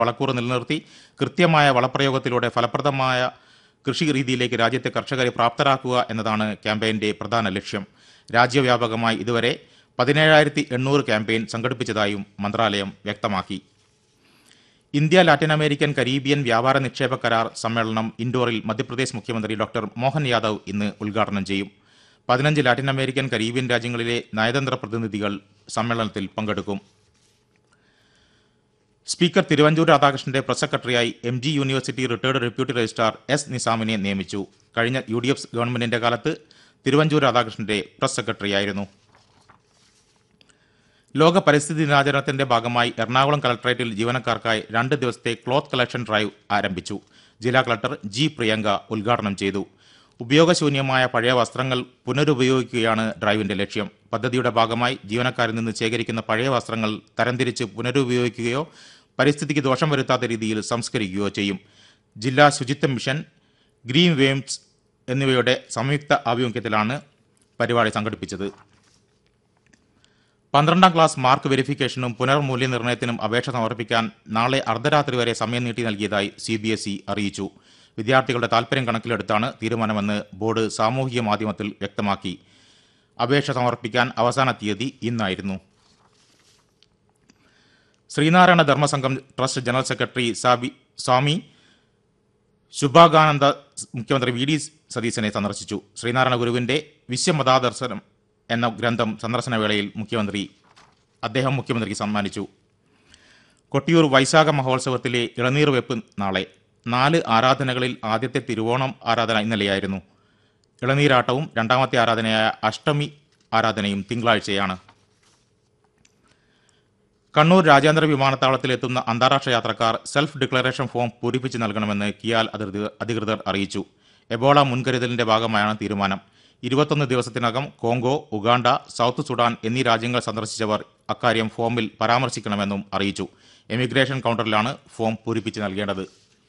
വളക്കൂറ് നിലനിർത്തി കൃത്യമായ വളപ്രയോഗത്തിലൂടെ ഫലപ്രദമായ കൃഷി രീതിയിലേക്ക് രാജ്യത്തെ കർഷകരെ പ്രാപ്തരാക്കുക എന്നതാണ് ക്യാമ്പയിന്റെ പ്രധാന ലക്ഷ്യം രാജ്യവ്യാപകമായി ഇതുവരെ പതിനേഴായിരത്തി എണ്ണൂറ് ക്യാമ്പയിൻ സംഘടിപ്പിച്ചതായും മന്ത്രാലയം വ്യക്തമാക്കി ഇന്ത്യ ലാറ്റിൻ അമേരിക്കൻ കരീബിയൻ വ്യാപാര നിക്ഷേപ കരാർ സമ്മേളനം ഇൻഡോറിൽ മധ്യപ്രദേശ് മുഖ്യമന്ത്രി ഡോക്ടർ മോഹൻ യാദവ് ഇന്ന് ഉദ്ഘാടനം ചെയ്യും പതിനഞ്ച് ലാറ്റിൻ അമേരിക്കൻ കരീബിയൻ രാജ്യങ്ങളിലെ നയതന്ത്ര പ്രതിനിധികൾ സമ്മേളനത്തിൽ പങ്കെടുക്കും സ്പീക്കർ തിരുവഞ്ചൂർ രാധാകൃഷ്ണന്റെ പ്രസ് സെക്രട്ടറിയായി M G university retired deputy registrar S നിസാമിനെ നിയമിച്ചു കഴിഞ്ഞ യു ഡി എഫ് ഗവൺമെന്റിന്റെ കാലത്ത് തിരുവഞ്ചൂർ രാധാകൃഷ്ണന്റെ പ്രസ് സെക്രട്ടറിയായിരുന്നു ലോക പരിസ്ഥിതി ദിനാചരണത്തിന്റെ ഭാഗമായി എറണാകുളം കളക്ടറേറ്റിൽ ജീവനക്കാർക്കായി രണ്ട് ദിവസത്തെ ക്ലോത്ത് കളക്ഷൻ ഡ്രൈവ് ആരംഭിച്ചു ജില്ലാ കളക്ടർ ജി പ്രിയങ്ക ഉദ്ഘാടനം ചെയ്തു ഉപയോഗശൂന്യമായ പഴയ വസ്ത്രങ്ങൾ പുനരുപയോഗിക്കുകയാണ് ഡ്രൈവിന്റെ ലക്ഷ്യം പദ്ധതിയുടെ ഭാഗമായി ജീവനക്കാരിൽ നിന്ന് ശേഖരിക്കുന്ന പഴയ വസ്ത്രങ്ങൾ തരംതിരിച്ച് പുനരുപയോഗിക്കുകയോ പരിസ്ഥിതിക്ക് ദോഷം വരുത്താത്ത രീതിയിൽ സംസ്കരിക്കുകയോ ചെയ്യും ജില്ലാ ശുചിത്വ മിഷൻ ഗ്രീൻ വേംസ് എന്നിവയുടെ സംയുക്ത ആഭിമുഖ്യത്തിലാണ് പരിപാടി സംഘടിപ്പിച്ചത് പന്ത്രണ്ടാം ക്ലാസ് മാർക്ക് വെരിഫിക്കേഷനും പുനർമൂല്യനിർണ്ണയത്തിനും അപേക്ഷ സമർപ്പിക്കാൻ നാളെ അർദ്ധരാത്രി വരെ സമയം നീട്ടി നൽകിയതായി സി ബി എസ് ഇ അറിയിച്ചു വിദ്യാർത്ഥികളുടെ താൽപ്പര്യം കണക്കിലെടുത്താണ് തീരുമാനമെന്ന് ബോർഡ് സാമൂഹിക മാധ്യമത്തിൽ വ്യക്തമാക്കി അപേക്ഷ സമർപ്പിക്കാൻ അവസാന തീയതി ഇന്നായിരുന്നു Sreenarayana Dharmasangham trust general secretary Sabi Swami Shubhangananda മുഖ്യമന്ത്രി വി ഡി സതീശനെ സന്ദർശിച്ചു ശ്രീനാരായണ ഗുരുവിന്റെ വിശ്വമതാദർശനം എന്ന ഗ്രന്ഥം സന്ദർശന വേളയിൽ മുഖ്യമന്ത്രി അദ്ദേഹം മുഖ്യമന്ത്രിക്ക് സമ്മാനിച്ചു കൊട്ടിയൂർ വൈശാഖ മഹോത്സവത്തിലെ ഇളനീർ വെപ്പ് നാളെ നാല് ആരാധനകളിൽ ആദ്യത്തെ തിരുവോണം ആരാധന ഇന്നലെയായിരുന്നു ഇളനീരാട്ടവും രണ്ടാമത്തെ ആരാധനയായ അഷ്ടമി ആരാധനയും തിങ്കളാഴ്ചയാണ് കണ്ണൂർ രാജ്യാന്തര വിമാനത്താവളത്തിലെത്തുന്ന അന്താരാഷ്ട്ര യാത്രക്കാർ സെൽഫ് ഡിക്ലറേഷൻ ഫോം പൂരിപ്പിച്ച് നൽകണമെന്ന് കിയാൽ അധികൃതർ അധികൃതർ അറിയിച്ചു എബോള മുൻകരുതലിന്റെ ഭാഗമായാണ് തീരുമാനം ഇരുപത്തൊന്ന് ദിവസത്തിനകം കോങ്കോ ഉഗാണ്ട സൗത്ത് സുഡാൻ എന്നീ രാജ്യങ്ങൾ സന്ദർശിച്ചവർ അക്കാര്യം ഫോമിൽ പരാമർശിക്കണമെന്നും അറിയിച്ചു എമിഗ്രേഷൻ കൗണ്ടറിലാണ് ഫോം പൂരിപ്പിച്ച് നൽകേണ്ടത്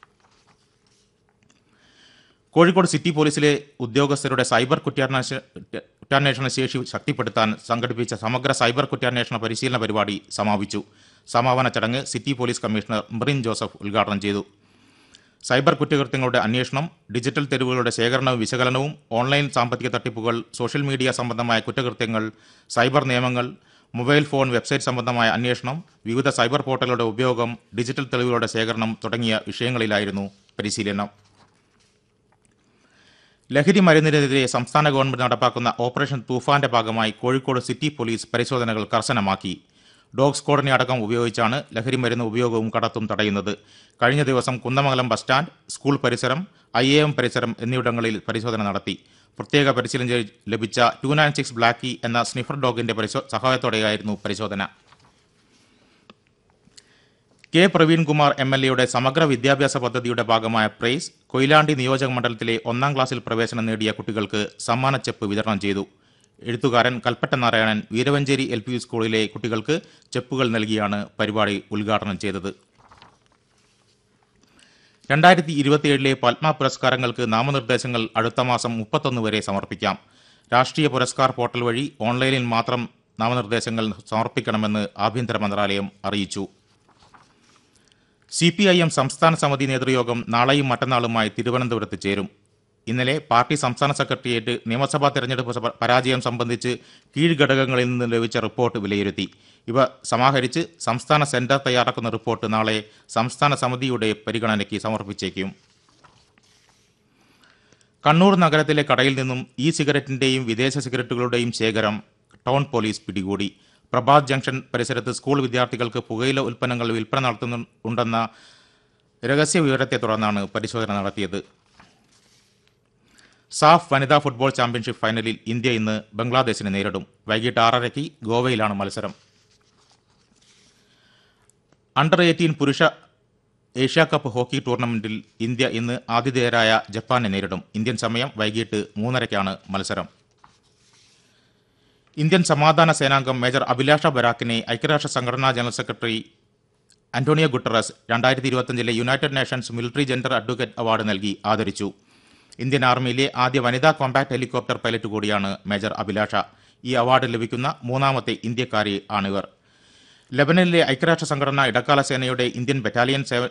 കോഴിക്കോട് സിറ്റി പോലീസിലെ ഉദ്യോഗസ്ഥരുടെ സൈബർ കുറ്റാന്വേഷണ കുറ്റാന്വേഷണ ശേഷി ശക്തിപ്പെടുത്താൻ സംഘടിപ്പിച്ച സമഗ്ര സൈബർ കുറ്റാന്വേഷണ പരിശീലന പരിപാടി സമാപിച്ചു സമാപന ചടങ്ങ് city police commissioner Merin Joseph ഉദ്ഘാടനം ചെയ്തു സൈബർ കുറ്റകൃത്യങ്ങളുടെ അന്വേഷണം ഡിജിറ്റൽ തെരുവുകളുടെ ശേഖരണവും വിശകലനവും ഓൺലൈൻ സാമ്പത്തിക തട്ടിപ്പുകൾ സോഷ്യൽ മീഡിയ സംബന്ധമായ കുറ്റകൃത്യങ്ങൾ സൈബർ നിയമങ്ങൾ മൊബൈൽ ഫോൺ വെബ്സൈറ്റ് സംബന്ധമായ അന്വേഷണം വിവിധ സൈബർ പോർട്ടലുകളുടെ ഉപയോഗം ഡിജിറ്റൽ തെളിവുകളുടെ ശേഖരണം തുടങ്ങിയ വിഷയങ്ങളിലായിരുന്നു പരിശീലനം ലഹരി മരുന്നിനെതിരെ സംസ്ഥാന ഗവൺമെന്റ് നടപ്പാക്കുന്ന ഓപ്പറേഷൻ തൂഫാന്റെ ഭാഗമായി കോഴിക്കോട് സിറ്റി പോലീസ് പരിശോധനകൾ കർശനമാക്കി ഡോഗ് സ്ക്വാഡിനെ അടക്കം ഉപയോഗിച്ചാണ് ലഹരി മരുന്ന് ഉപയോഗവും കടത്തും തടയുന്നത് കഴിഞ്ഞ ദിവസം കുന്നമംഗലം ബസ് സ്റ്റാൻഡ് സ്കൂൾ പരിസരം ഐ എ എം പരിസരം എന്നിവിടങ്ങളിൽ പരിശോധന നടത്തി പ്രത്യേക പരിശീലനം ചെയ്- ലഭിച്ച ടു നയൻ സിക്സ് ബ്ലാക്കി എന്ന സ്നിഫർ ഡോഗിന്റെ പരിശോ- സഹായത്തോടെയായിരുന്നു പരിശോധന കെ പ്രവീൺകുമാർ എം എൽ എയുടെ സമഗ്ര വിദ്യാഭ്യാസ പദ്ധതിയുടെ ഭാഗമായ പ്രൈസ് കൊയിലാണ്ടി നിയോജക മണ്ഡലത്തിലെ ഒന്നാം ക്ലാസ്സിൽ പ്രവേശനം നേടിയ കുട്ടികൾക്ക് സമ്മാന ചെപ്പ് വിതരണം ചെയ്തു എഴുത്തുകാരൻ കൽപ്പറ്റ നാരായണൻ വീരവഞ്ചേരി എൽ പി സ്കൂളിലെ കുട്ടികൾക്ക് ചെപ്പുകൾ നൽകിയാണ് പരിപാടി ഉദ്ഘാടനം ചെയ്തത് രണ്ടായിരത്തി ഇരുപത്തിയേഴിലെ പത്മ പുരസ്കാരങ്ങൾക്ക് നാമനിർദ്ദേശങ്ങൾ അടുത്ത മാസം മുപ്പത്തൊന്ന് വരെ സമർപ്പിക്കാം രാഷ്ട്രീയ പുരസ്കാർ പോർട്ടൽ വഴി ഓൺലൈനിൽ മാത്രം നാമനിർദ്ദേശങ്ങൾ സമർപ്പിക്കണമെന്ന് ആഭ്യന്തര മന്ത്രാലയം അറിയിച്ചു സി പി ഐ എം സംസ്ഥാന സമിതി നേതൃയോഗം നാളെയും മറ്റന്നാളുമായി തിരുവനന്തപുരത്ത് ചേരും ഇന്നലെ പാർട്ടി സംസ്ഥാന സെക്രട്ടേറിയറ്റ് നിയമസഭാ തെരഞ്ഞെടുപ്പ് സഭ- പരാജയം സംബന്ധിച്ച് കീഴ്ഘടകങ്ങളിൽ നിന്ന് ലഭിച്ച റിപ്പോർട്ട് വിലയിരുത്തി ഇവ സമാഹരിച്ച് സംസ്ഥാന സെന്റർ തയ്യാറാക്കുന്ന റിപ്പോർട്ട് നാളെ സംസ്ഥാന സമിതിയുടെ പരിഗണനയ്ക്ക് സമർപ്പിച്ചേക്കും കണ്ണൂർ നഗരത്തിലെ കടയിൽ നിന്നും ഇ സിഗരറ്റിന്റെയും വിദേശ സിഗരറ്റുകളുടെയും ശേഖരം ടൗൺ പോലീസ് പിടികൂടി പ്രഭാത് ജംഗ്ഷൻ പരിസരത്ത് സ്കൂൾ വിദ്യാർത്ഥികൾക്ക് പുകയില ഉൽപ്പന്നങ്ങൾ വിൽപ്പന നടത്തുന്നുണ്ടെന്ന രഹസ്യ വിവരത്തെ തുടർന്നാണ് പരിശോധന നടത്തിയത് സാഫ് വനിതാ ഫുട്ബോൾ ചാമ്പ്യൻഷിപ്പ് ഫൈനലിൽ ഇന്ത്യ ഇന്ന് ബംഗ്ലാദേശിനെ നേരിടും വൈകിട്ട് ആറരയ്ക്ക് ഗോവയിലാണ് മത്സരം അണ്ടർ എയ്റ്റീൻ പുരുഷ ഏഷ്യാ കപ്പ് ഹോക്കി ടൂർണമെന്റിൽ ഇന്ത്യ ഇന്ന് ആതിഥേയരായ ജപ്പാനെ നേരിടും ഇന്ത്യൻ സമയം വൈകിട്ട് മൂന്നരയ്ക്കാണ് മത്സരം ഇന്ത്യൻ സമാധാന സേനാംഗം മേജർ അഭിലാഷ ബരാക്കിനെ ഐക്യരാഷ്ട്ര സംഘടനാ ജനറൽ സെക്രട്ടറി അന്റോണിയോ ഗുട്ടറസ് രണ്ടായിരത്തി ഇരുപത്തിയഞ്ചിലെ United Nations military gender advocate award നൽകി ആദരിച്ചു ഇന്ത്യൻ ആർമിയിലെ ആദ്യ വനിതാ കോമ്പാക്ട് ഹെലികോപ്റ്റർ പൈലറ്റ് കൂടിയാണ് മേജർ അഭിലാഷ ഈ അവാർഡ് ലഭിക്കുന്ന മൂന്നാമത്തെ ഇന്ത്യക്കാരി ആണിവർ ലബനനിലെ ഐക്യരാഷ്ട്ര സംഘടന ഇടക്കാല സേനയുടെ ഇന്ത്യൻ ബറ്റാലിയൻ സേവ